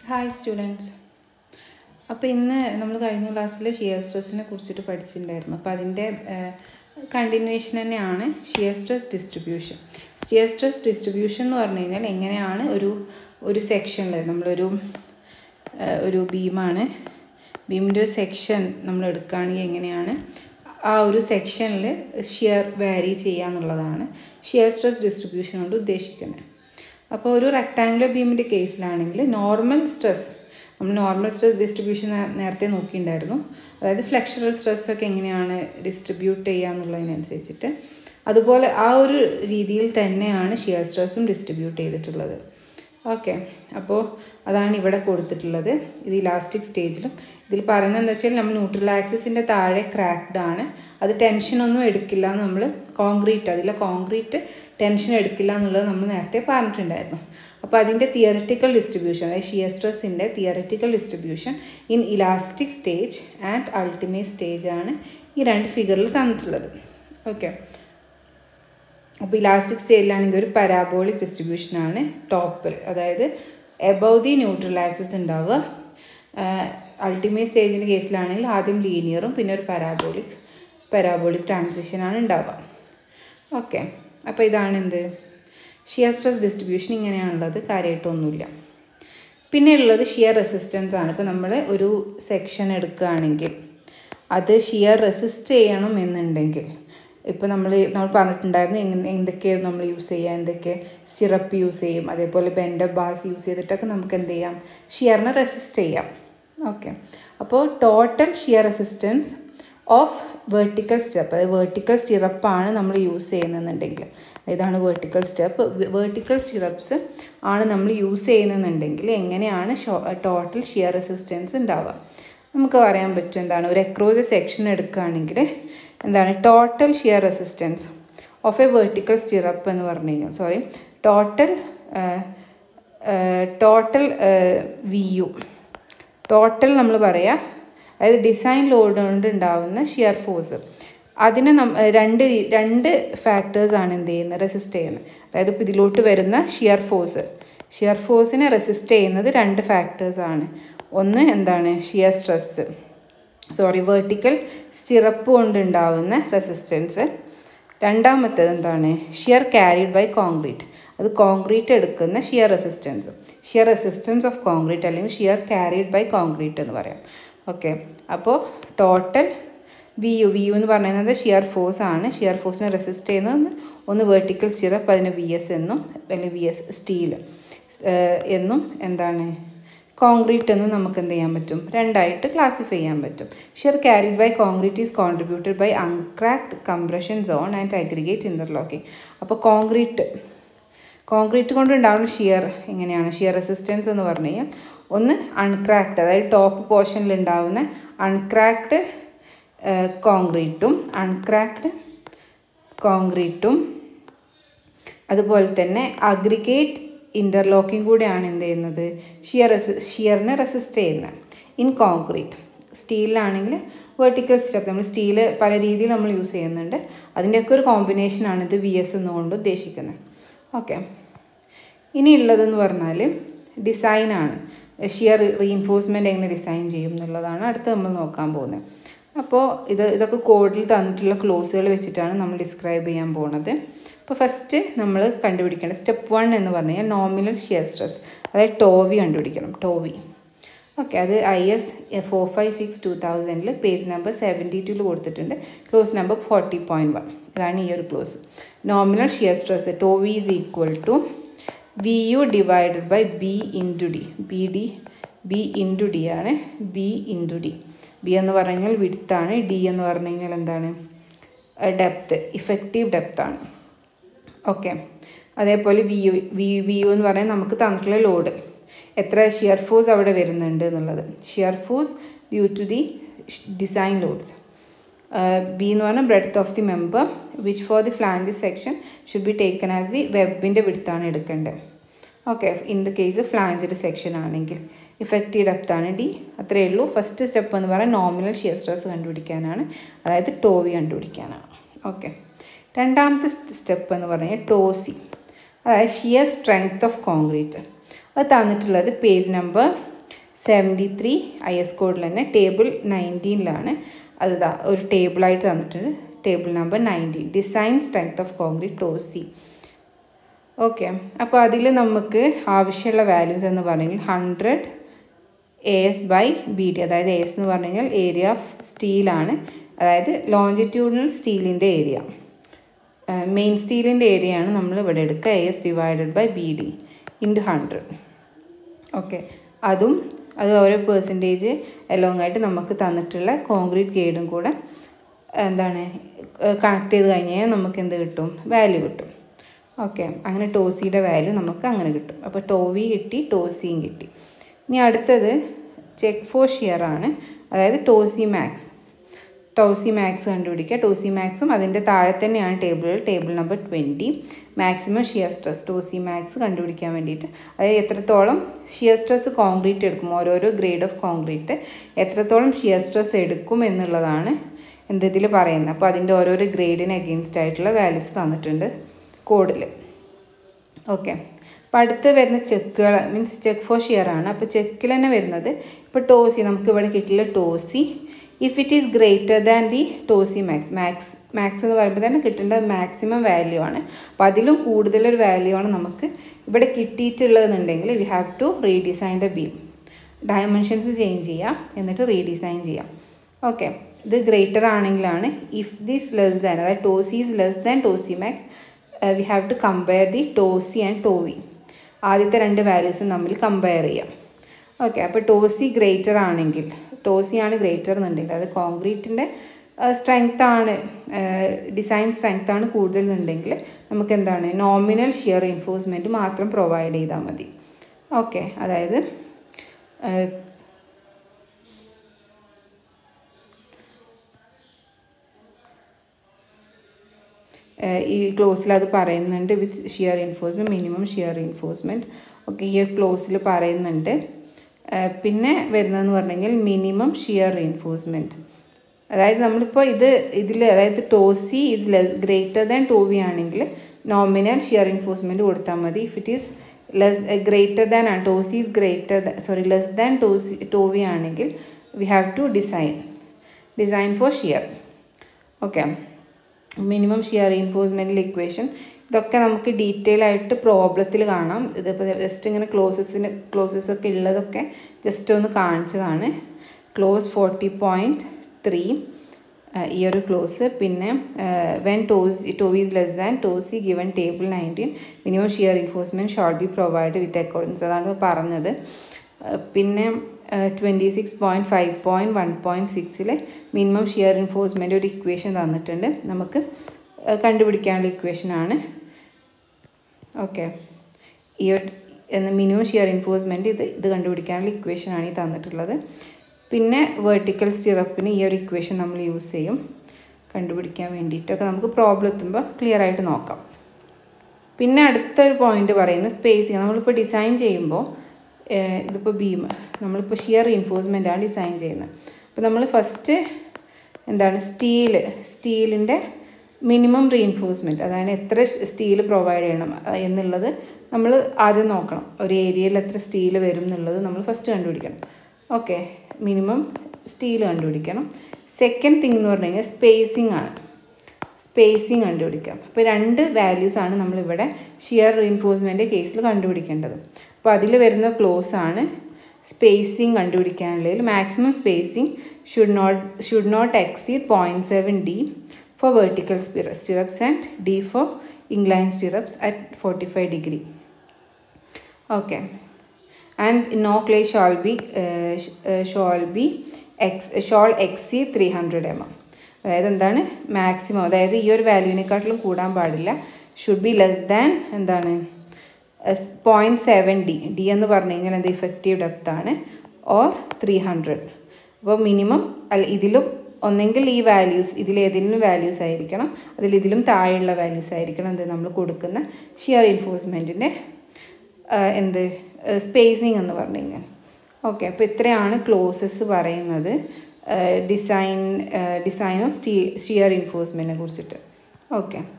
hi students അപ്പോൾ ഇന്ന് നമ്മൾ കഴിഞ്ഞ ക്ലാസ്സിൽ ഷിയർ സ്ട്രെസ്സിനെ കുറിച്ചിട്ട് പഠിച്ചിട്ടുണ്ടായിരുന്നു അപ്പോൾ അതിൻ്റെ കണ്ടിന്യൂവേഷൻ തന്നെയാണ് shear stress distribution shear stress distribution എന്ന് പറഞ്ഞു കഴിഞ്ഞാൽ എങ്ങനെയാണ് ഒരു ഒരു സെക്ഷനിൽ നമ്മളൊരു ഏഹ്, ഒരു ബീമാണ് ബീമിൻ്റെ ഒരു സെക്ഷൻ നമ്മൾ എടുക്കുകയാണെങ്കിൽ എങ്ങനെയാണ് ആ ഒരു സെക്ഷനിൽ ഷിയർ വാരി ചെയ്യുക എന്നുള്ളതാണ് ഷിയർ സ്ട്രെസ് ഡിസ്ട്രിബ്യൂഷൻ കൊണ്ട് ഉദ്ദേശിക്കുന്നത് അപ്പോൾ ഒരു റെക്ടാങ്കുലർ ബീമിൻ്റെ കേസിലാണെങ്കിൽ നോർമൽ സ്ട്രെസ് നമ്മൾ നോർമൽ സ്ട്രെസ് ഡിസ്ട്രിബ്യൂഷൻ നേരത്തെ നോക്കിയിട്ടുണ്ടായിരുന്നു അതായത് ഫ്ലെക്ഷറൽ സ്ട്രെസ് ഒക്കെ എങ്ങനെയാണ് ഡിസ്ട്രിബ്യൂട്ട് ചെയ്യുക എന്നുള്ളതിനനുസരിച്ചിട്ട് അതുപോലെ ആ ഒരു രീതിയിൽ തന്നെയാണ് ഷിയർ സ്ട്രെസ്സും ഡിസ്ട്രിബ്യൂട്ട് ചെയ്തിട്ടുള്ളത് ഓക്കെ അപ്പോൾ അതാണ് ഇവിടെ കൊടുത്തിട്ടുള്ളത് ഇത് ഇലാസ്റ്റിക് സ്റ്റേജിലും ഇതിൽ പറയുന്നത് എന്താ വെച്ചാൽ നമ്മൾ ന്യൂട്രൽ ആക്സിസിൻ്റെ താഴെ ക്രാക്ഡ് ആണ് അത് ടെൻഷനൊന്നും എടുക്കില്ല എന്ന് നമ്മൾ കോൺക്രീറ്റ് അതിലെ കോൺക്രീറ്റ് ടെൻഷൻ എടുക്കില്ല എന്നുള്ളത് നമ്മൾ നേരത്തെ പറഞ്ഞിട്ടുണ്ടായിരുന്നു അപ്പോൾ അതിൻ്റെ തിയററ്റിക്കൽ ഡിസ്ട്രിബ്യൂഷൻ അതായത് ഷിയർ സ്ട്രെസ്സിൻ്റെ theoretical distribution in elastic stage and ultimate stage ആണ് ഈ രണ്ട് ഫിഗറിൽ തന്നിട്ടുള്ളത് ഓക്കെ അപ്പോൾ ഇലാസ്റ്റിക് സ്റ്റേജിലാണെങ്കിൽ ഒരു പരാബോളിക് ഡിസ്ട്രിബ്യൂഷനാണ് ടോപ്പിൽ അതായത് എബവ് ദി ന്യൂട്രൽ ആക്സിസ് ഉണ്ടാവുക അൾട്ടിമേറ്റ് സ്റ്റേജിൻ്റെ കേസിലാണെങ്കിൽ ആദ്യം ലീനിയറും പിന്നെ ഒരു പരാബോളിക് പരാബോളിക് ട്രാൻസിഷനാണ് ഉണ്ടാവുക ഓക്കെ അപ്പോൾ ഇതാണ് എന്ത് ഷിയർ സ്ട്രെസ് ഡിസ്ട്രിബ്യൂഷൻ ഇങ്ങനെയാണുള്ളത് കാര്യമായിട്ടൊന്നുമില്ല പിന്നെ ഉള്ളത് ഷിയർ റെസിസ്റ്റൻസ് ആണ് ഇപ്പോൾ നമ്മൾ ഒരു സെക്ഷൻ എടുക്കുകയാണെങ്കിൽ അത് ഷിയർ റെസിസ്റ്റ് ചെയ്യണം എന്നുണ്ടെങ്കിൽ ഇപ്പോൾ നമ്മൾ നമ്മൾ പറഞ്ഞിട്ടുണ്ടായിരുന്നു എങ്ങനെ എന്തൊക്കെയാണ് നമ്മൾ യൂസ് ചെയ്യുക എന്തൊക്കെ സിറപ്പ് യൂസ് ചെയ്യും അതേപോലെ ബെൻഡ ബാസ് യൂസ് ചെയ്തിട്ടൊക്കെ നമുക്ക് എന്ത് ചെയ്യാം ഷിയറിനെ റെസിസ്റ്റ് ചെയ്യാം ഓക്കെ അപ്പോൾ total shear resistance of vertical step അതായത് വേർട്ടിക്കൽ സ്റ്റിറപ്പാണ് നമ്മൾ യൂസ് ചെയ്യുന്നതെന്നുണ്ടെങ്കിൽ ഇതാണ് വേർട്ടിക്കൽ സ്റ്റെപ്പ് വേർട്ടിക്കൽ സ്റ്റിറപ്സ് ആണ് നമ്മൾ യൂസ് ചെയ്യുന്നതെന്നുണ്ടെങ്കിൽ എങ്ങനെയാണ് ടോട്ടൽ ഷിയർ റെസിസ്റ്റൻസ് ഉണ്ടാവുക നമുക്ക് പറയാൻ പറ്റും എന്താണ് ഒരു എക്രോസ് സെക്ഷൻ എടുക്കുകയാണെങ്കിൽ എന്താണ് total shear resistance of a vertical stirrup എന്ന് പറഞ്ഞു കഴിഞ്ഞാൽ sorry total total V U total നമ്മൾ പറയാം അതായത് ഡിസൈൻ ലോഡ് കൊണ്ട് ഉണ്ടാവുന്ന ഷിയർ ഫോഴ്സ് അതിനെ നം രണ്ട് രീ- രണ്ട് ഫാക്ടേഴ്സാണ് എന്ത് ചെയ്യുന്നത് റെസിസ്റ്റ് ചെയ്യുന്നത് അതായത് ഇപ്പോൾ ഇതിലോട്ട് വരുന്ന ഷിയർ ഫോഴ്സ് ഷിയർ ഫോഴ്സിനെ റെസിസ്റ്റ് ചെയ്യുന്നത് രണ്ട് ഫാക്ടേഴ്സാണ് ഒന്ന് എന്താണ് shear stress sorry vertical stirrup കൊണ്ടുണ്ടാവുന്ന റെസിസ്റ്റൻസ് രണ്ടാമത്തേത് എന്താണ് ഷിയർ ക്യാരിഡ് ബൈ കോൺക്രീറ്റ് അത് കോൺക്രീറ്റ് എടുക്കുന്ന shear resistance shear resistance of concrete അല്ലെങ്കിൽ ഷിയർ ക്യാരിഡ് ബൈ കോൺക്രീറ്റ് എന്ന് പറയാം ഓക്കെ അപ്പോൾ total V U V U എന്ന് പറയുന്നത് ഷിയർ ഫോഴ്സ് ആണ് ഷിയർ ഫോഴ്സിനെ റെസിസ്റ്റ് ചെയ്യുന്നത് ഒന്ന് വേർട്ടിക്കൽ സ്റ്റിറപ്പ് അതിന് വി എസ് എന്നും അല്ലെങ്കിൽ വി എസ് സ്റ്റീൽ എന്നും എന്താണ് കോൺക്രീറ്റ് എന്നും നമുക്ക് എന്ത് ചെയ്യാൻ പറ്റും രണ്ടായിട്ട് ക്ലാസിഫൈ ചെയ്യാൻ പറ്റും shear carried by concrete is contributed by uncracked compression zone and aggregate interlocking അപ്പോൾ കോൺക്രീറ്റ് കോൺക്രീറ്റ് കൊണ്ട് ഉണ്ടാകുന്ന ഷിയർ എങ്ങനെയാണ് ഷിയർ റെസിസ്റ്റൻസ് എന്ന് പറഞ്ഞു കഴിഞ്ഞാൽ ഒന്ന് അൺക്രാക്ട് അതായത് ടോപ്പ് പോർഷനിൽ ഉണ്ടാകുന്ന അൺക്രാക്ട് കോൺക്രീറ്റും അൺക്രാക്ട് കോൺക്രീറ്റും അതുപോലെ തന്നെ അഗ്രിഗേറ്റ് ഇൻ്റർലോക്കിംഗ് കൂടെയാണ് എന്ത് ചെയ്യുന്നത് ഷിയർ റെസി ഷിയറിനെ റെസിസ്റ്റ് ചെയ്യുന്നത് ഇൻ കോൺക്രീറ്റ് സ്റ്റീലിലാണെങ്കിൽ വെർട്ടിക്കൽ സ്റ്റെപ്പ് നമ്മൾ സ്റ്റീൽ പല രീതിയിൽ നമ്മൾ യൂസ് ചെയ്യുന്നുണ്ട് അതിൻ്റെയൊക്കെ ഒരു കോമ്പിനേഷനാണ് ഇത് വി എസ് എന്നുകൊണ്ട് ഉദ്ദേശിക്കുന്നത് ഓക്കെ ഇനി ഉള്ളതെന്ന് പറഞ്ഞാൽ ഡിസൈനാണ് ഷിയർ റീഇൻഫോഴ്സ്മെൻറ്റ് എങ്ങനെ ഡിസൈൻ ചെയ്യും എന്നുള്ളതാണ് അടുത്ത് നമ്മൾ നോക്കാൻ പോകുന്നത് അപ്പോൾ ഇത് ഇതൊക്കെ കോഡിൽ തന്നിട്ടുള്ള ക്ലോസുകൾ വെച്ചിട്ടാണ് നമ്മൾ ഡിസ്ക്രൈബ് ചെയ്യാൻ പോകുന്നത് അപ്പോൾ ഫസ്റ്റ് നമ്മൾ കണ്ടുപിടിക്കേണ്ടത് സ്റ്റെപ്പ് വൺ എന്ന് പറഞ്ഞു കഴിഞ്ഞാൽ നോമിനൽ ഷിയർ സ്ട്രെസ് അതായത് ടോവി കണ്ടുപിടിക്കണം ടോവി ഓക്കെ അത് I S four five six two തൗസൻഡിൽ പേജ് നമ്പർ സെവൻറ്റി ടുവിൽ കൊടുത്തിട്ടുണ്ട് clause number forty point one ഇതാണ് ഈ ഒരു clause nominal shear stress tau v is equal to V U divided by B into D B D B into D ആണ് B into D B എന്ന് പറഞ്ഞു കഴിഞ്ഞാൽ വിഡ്ത്താണ് ഡി എന്ന് പറഞ്ഞു കഴിഞ്ഞാൽ എന്താണ് ഡെപ്ത്ത് ഇഫക്റ്റീവ് ഡെപ്ത്താണ് ഓക്കെ അതേപോലെ V U V V U എന്ന് പറയുന്നത് നമുക്ക് തന്നിട്ടുള്ള ലോഡ് എത്ര ഷിയർ ഫോഴ്സ് അവിടെ വരുന്നുണ്ട് എന്നുള്ളത് shear force due to the design loads B എന്ന് പറഞ്ഞാൽ breadth of the member which for the flange section should be taken as the വെബിൻ്റെ വിടുത്താണ് എടുക്കേണ്ടത് okay in the case flanged section ആണെങ്കിൽ ഇഫക്റ്റീവ് ഡെപ്താണ് ഡി അത്രയേ ഉള്ളൂ ഫസ്റ്റ് സ്റ്റെപ്പ് എന്ന് പറയുന്നത് നോമിനൽ ഷിയർ സ്ട്രെസ് കണ്ടുപിടിക്കാനാണ് അതായത് ടോവി കണ്ടുപിടിക്കാനാണ് ഓക്കെ രണ്ടാമത്തെ സ്റ്റെപ്പ് എന്ന് പറഞ്ഞാൽ ടോസി അതായത് ഷിയർ സ്ട്രെങ്ത് ഓഫ് കോൺക്രീറ്റ് അത് തന്നിട്ടുള്ളത് page number seventy three I S കോഡിൽ തന്നെ ടേബിൾ നയൻറ്റീനിലാണ് അത് ദാ ഒരു ടേബിളായിട്ട് തന്നിട്ടുണ്ട് table number nineteen design strength of concrete tau c okay അപ്പോൾ അതിൽ നമുക്ക് ആവശ്യമുള്ള വാല്യൂസ് എന്ന് പറഞ്ഞെങ്കിൽ hundred A S by B D അതായത് എ എസ് എന്ന് പറഞ്ഞു കഴിഞ്ഞാൽ ഏരിയ ഓഫ് സ്റ്റീലാണ് അതായത് ലോഞ്ചിറ്റ്യൂഡിനൽ സ്റ്റീലിൻ്റെ ഏരിയ മെയിൻ സ്റ്റീലിൻ്റെ ഏരിയയാണ് നമ്മൾ ഇവിടെ എടുക്കുക A S divided by B D into hundred okay അതും അത് ഓരോ പേഴ്സൻറ്റേജ് എലോങ് ആയിട്ട് നമുക്ക് തന്നിട്ടുള്ള കോൺക്രീറ്റ് ഗേഡും കൂടെ എന്താണ് കണക്ട് ചെയ്ത് കഴിഞ്ഞാൽ നമുക്ക് എന്ത് കിട്ടും വാല്യൂ കിട്ടും ഓക്കെ അങ്ങനെ ടോസിയുടെ വാല്യൂ നമുക്ക് അങ്ങനെ കിട്ടും അപ്പോൾ ടോവി കിട്ടി ടോസിയും കിട്ടി ഇനി അടുത്തത് ചെക്ക് ഫോർ ഷിയർ ആണ് അതായത് ടോസി മാക്സ് ടോസി മാക്സ് കണ്ടുപിടിക്കുക ടോസി മാക്സും അതിൻ്റെ താഴെ തന്നെയാണ് ടേബിളിൽ table number twenty maximum shear stress tau c max കണ്ടുപിടിക്കാൻ വേണ്ടിയിട്ട് അതായത് എത്രത്തോളം ഷിയർ സ്ട്രെസ് കോൺക്രീറ്റ് എടുക്കും ഓരോരോ ഗ്രേഡ് ഓഫ് കോൺക്രീറ്റ് എത്രത്തോളം ഷിയർ സ്ട്രെസ് എടുക്കും എന്നുള്ളതാണ് എന്തിൽ പറയുന്നത് അപ്പോൾ അതിൻ്റെ ഓരോരോ ഗ്രേഡിന് അഗെയിൻസ്റ്റ് ആയിട്ടുള്ള വാല്യൂസ് തന്നിട്ടുണ്ട് കോഡിൽ ഓക്കെ അപ്പോൾ അടുത്ത് വരുന്ന ചെക്കുകൾ മീൻസ് ചെക്ക് ഫോർ ഷിയർ ആണ് അപ്പോൾ ചെക്കിൽ തന്നെ വരുന്നത് ഇപ്പോൾ ടോസി നമുക്ക് ഇവിടെ കിട്ടില്ല tau c if it is greater than the tau c max max max എന്ന് പറയുമ്പോൾ തന്നെ കിട്ടേണ്ട മാക്സിമം വാല്യൂ ആണ് അപ്പോൾ അതിലും കൂടുതലൊരു വാല്യൂ ആണ് നമുക്ക് ഇവിടെ കിട്ടിയിട്ടുള്ളതെന്നുണ്ടെങ്കിൽ we have to redesign the beam dimensions change ചെയ്യാം എന്നിട്ട് റീഡിസൈൻ ചെയ്യാം ഓക്കെ ഇത് ഗ്രേറ്റർ ആണെങ്കിലാണ് ഇഫ് ദിസ് ലെസ് ദാൻ അതായത് tau c is less than tau c max we have to compare the tau c and tau v ആദ്യത്തെ രണ്ട് വാല്യൂസും തമ്മിൽ കമ്പയർ ചെയ്യാം ഓക്കെ അപ്പോൾ ടോസി ഗ്രേറ്റർ ആണെങ്കിൽ ടോസി ആണ് ഗ്രേറ്റർ എന്നുണ്ടെങ്കിൽ അത് കോൺക്രീറ്റിൻ്റെ സ്ട്രെങ്ത് ആണ് ഡിസൈൻ സ്ട്രെങ്ത് ആണ് കൂടുതൽ എന്നുണ്ടെങ്കിൽ നമുക്ക് എന്താണ് നോമിനൽ ഷിയർ എൻഫോഴ്സ്മെൻറ്റ് മാത്രം പ്രൊവൈഡ് ചെയ്താൽ മതി ഓക്കെ അതായത് ഈ ക്ലോസിൽ അത് പറയുന്നുണ്ട് with shear enforcement minimum shear enforcement okay ഈ ക്ലോസിൽ പറയുന്നുണ്ട് പിന്നെ വരുന്നതെന്ന് പറഞ്ഞു കഴിഞ്ഞാൽ മിനിമം ഷിയർ റീൻഫോഴ്സ്മെൻറ്റ് അതായത് നമ്മളിപ്പോൾ ഇത് ഇതിൽ അതായത് tau c is less greater than tau v ആണെങ്കിൽ നോമിനൽ ഷിയർ എൻഫോഴ്സ്മെൻറ്റ് കൊടുത്താൽ മതി if it is less greater than ആണ് tau c is greater sorry less than tau c tau v ആണെങ്കിൽ we have to design design for shear okay minimum shear റീൻഫോഴ്സ്മെൻറ്റിൽ equation ഇതൊക്കെ നമുക്ക് detail ആയിട്ട് പ്രോബ്ലത്തിൽ കാണാം ഇതിപ്പോൾ ജസ്റ്റ് ഇങ്ങനെ ക്ലോസസിന് ക്ലോസസ് ഒക്കെ ഉള്ളതൊക്കെ ജസ്റ്റ് ഒന്ന് കാണിച്ചതാണ് ക്ലോസ് ഫോർട്ടി പോയിൻറ്റ് ത്രീ ഈ ഒരു ക്ലോസ് പിന്നെ when taus tau v is less than tau c given table nineteen minimum shear enforcement shall be provide with accordance അതാണ് പറഞ്ഞത് പിന്നെ twenty six point five point one point സിക്സിൽ മിനിമം ഷിയർ എൻഫോഴ്സ്മെൻ്റ് ഒരു equation തന്നിട്ടുണ്ട് നമുക്ക് കണ്ടുപിടിക്കാനുള്ള ഇക്വേഷനാണ് ഓക്കെ ഈ മിനിമം ഷിയർ എൻഫോഴ്സ്മെൻറ്റ് ഇത് ഇത് കണ്ടുപിടിക്കാനുള്ള ഇക്വേഷനാണ് ഈ തന്നിട്ടുള്ളത് പിന്നെ വേർട്ടിക്കൽ സ്റ്റിറപ്പിന് ഈ ഒരു ഇക്വേഷൻ നമ്മൾ യൂസ് ചെയ്യും കണ്ടുപിടിക്കാൻ വേണ്ടിയിട്ടൊക്കെ നമുക്ക് പ്രോബ്ലം എത്തുമ്പോൾ ക്ലിയർ ആയിട്ട് നോക്കാം പിന്നെ അടുത്തൊരു പോയിന്റ് പറയുന്നത് സ്പേസിങ് നമ്മളിപ്പോൾ ഡിസൈൻ ചെയ്യുമ്പോൾ ഇതിപ്പോൾ ബീം നമ്മളിപ്പോൾ ഷിയർ റീൻഫോഴ്സ്മെൻ്റ് ആണ് ഡിസൈൻ ചെയ്യുന്നത് അപ്പോൾ നമ്മൾ ഫസ്റ്റ് എന്താണ് സ്റ്റീൽ സ്റ്റീലിൻ്റെ മിനിമം റീൻഫോഴ്സ്മെൻറ്റ് അതായത് എത്ര സ്റ്റീൽ പ്രൊവൈഡ് ചെയ്യണം എന്നുള്ളത് നമ്മൾ ആദ്യം നോക്കണം ഒരു ഏരിയയിൽ എത്ര സ്റ്റീൽ വരും എന്നുള്ളത് നമ്മൾ ഫസ്റ്റ് കണ്ടുപിടിക്കണം ഓക്കെ മിനിമം സ്റ്റീൽ കണ്ടുപിടിക്കണം സെക്കൻഡ് തിങ് എന്ന് പറഞ്ഞു കഴിഞ്ഞാൽ സ്പേസിങ് ആണ് സ്പേസിങ് കണ്ടുപിടിക്കാം അപ്പോൾ രണ്ട് വാല്യൂസ് ആണ് നമ്മളിവിടെ ഷിയർ റീൻഫോഴ്സ്മെൻ്റ് കേസിൽ കണ്ടുപിടിക്കേണ്ടത് അപ്പോൾ അതിൽ വരുന്ന ക്ലോസ് ആണ് സ്പേസിങ് കണ്ടുപിടിക്കാനുള്ളതിൽ maximum spacing should not should not exceed point seven D for vertical stirrups and D for incline stirrups at forty five degree okay and no clay shall be shall be X shall X three hundred M M അതായത് എന്താണ് maximum അതായത് ഈ ഒരു വാല്യൂവിനെക്കാട്ടിലും കൂടാൻ പാടില്ല should be less than എന്താണ് point seven D D എന്ന് പറഞ്ഞു കഴിഞ്ഞാൽ എന്ത് ഇഫക്റ്റീവ് ഡെപ്ത് ആണ് ഓർ ത്രീ ഹൺഡ്രഡ് അപ്പോൾ മിനിമം അല്ല ഇതിലും ഒന്നെങ്കിൽ ഈ വാല്യൂസ് ഇതിലേതെങ്കിലും വാല്യൂസ് ആയിരിക്കണം അതിൽ ഇതിലും താഴെയുള്ള വാല്യൂസ് ആയിരിക്കണം എന്ത് നമ്മൾ കൊടുക്കുന്ന ഷിയർ എൻഫോഴ്സ്മെൻറ്റിൻ്റെ എന്ത് സ്പേസിങ് എന്ന് പറഞ്ഞു കഴിഞ്ഞാൽ ഓക്കെ അപ്പോൾ ഇത്രയാണ് ക്ലോസസ് പറയുന്നത് design design of steel shear എൻഫോഴ്സ്മെൻറ്റിനെ കുറിച്ചിട്ട് ഓക്കെ